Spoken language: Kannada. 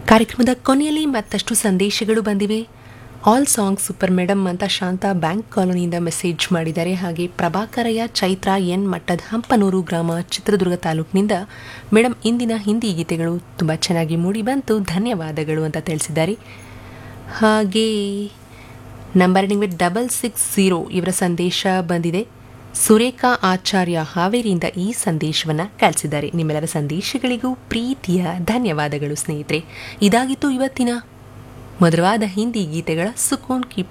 ಕಾರ್ಯಕ್ರಮದ ಕೊನೆಯಲ್ಲಿ ಮತ್ತಷ್ಟು ಸಂದೇಶಗಳು ಬಂದಿವೆ ಆಲ್ ಸಾಂಗ್ ಸೂಪರ್ ಮೇಡಮ್ ಅಂತ ಶಾಂತ ಬ್ಯಾಂಕ್ ಕಾಲೋನಿಯಿಂದ ಮೆಸೇಜ್ ಮಾಡಿದ್ದಾರೆ ಹಾಗೆ ಪ್ರಭಾಕರಯ್ಯ ಚೈತ್ರ ಎನ್ ಮಟ್ಟದ ಹಂಪನೂರು ಗ್ರಾಮ ಚಿತ್ರದುರ್ಗ ತಾಲೂಕಿನಿಂದ ಮೇಡಮ್ ಇಂದಿನ ಹಿಂದಿ ಗೀತೆಗಳು ತುಂಬ ಚೆನ್ನಾಗಿ ಮೂಡಿ ಬಂತು ಧನ್ಯವಾದಗಳು ಅಂತ ತಿಳಿಸಿದ್ದಾರೆ ಹಾಗೆ ನಂಬರ್ ನಿಮಗೆ ಡಬಲ್ ಸಿಕ್ಸ್ ಝೀರೋ ಇವರ ಸಂದೇಶ ಬಂದಿದೆ ಸುರೇಖಾ ಆಚಾರ್ಯ ಹಾವೇರಿಯಿಂದ ಈ ಸಂದೇಶವನ್ನು ಕಳಿಸಿದ್ದಾರೆ ನಿಮ್ಮೆಲ್ಲರ ಸಂದೇಶಗಳಿಗೂ ಪ್ರೀತಿಯ ಧನ್ಯವಾದಗಳು ಸ್ನೇಹಿತರೆ ಇದಾಗಿತ್ತು ಇವತ್ತಿನ ಮಧುರವಾದ ಹಿಂದಿ ಗೀತೆಗಳ ಸುಕೂನ್ ಕಿ